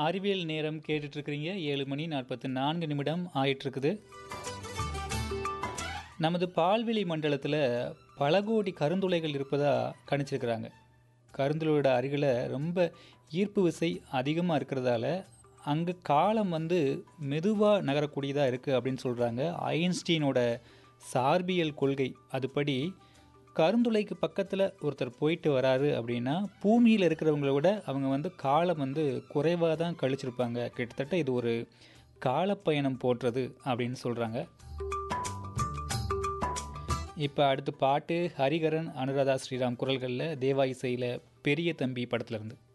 அறிவியல் நேரம் கேட்டுட்டு இருக்கிறீங்க ஏழு மணி நாற்பத்து நான்கு நிமிடம் ஆயிட்டு இருக்குது நமது பால்வெளி மண்டலத்தில் பல கோடி கருந்துளைகள் இருப்பதாக கணிச்சிருக்கிறாங்க கருந்துளையோட அருகில் ரொம்ப ஈர்ப்பு விசை அதிகமாக இருக்கிறதால அங்கே காலம் வந்து மெதுவாக நகரக்கூடியதாக இருக்குது அப்படின்னு சொல்கிறாங்க ஐன்ஸ்டீனோட சார்பியல் கொள்கை அதுபடி கருந்துளைக்கு பக்கத்தில் ஒருத்தர் போயிட்டு வராரு அப்படின்னா பூமியில் இருக்கிறவங்கள விட அவங்க வந்து காலம் வந்து குறைவாக தான் கழிச்சிருப்பாங்க கிட்டத்தட்ட இது ஒரு காலப்பயணம் போன்றது அப்படின்னு சொல்கிறாங்க இப்போ அடுத்து பாட்டு ஹரிகரன் அனுராதா ஸ்ரீராம் குரல்களில் தேவா இசையில் பெரிய தம்பி படத்துலேருந்து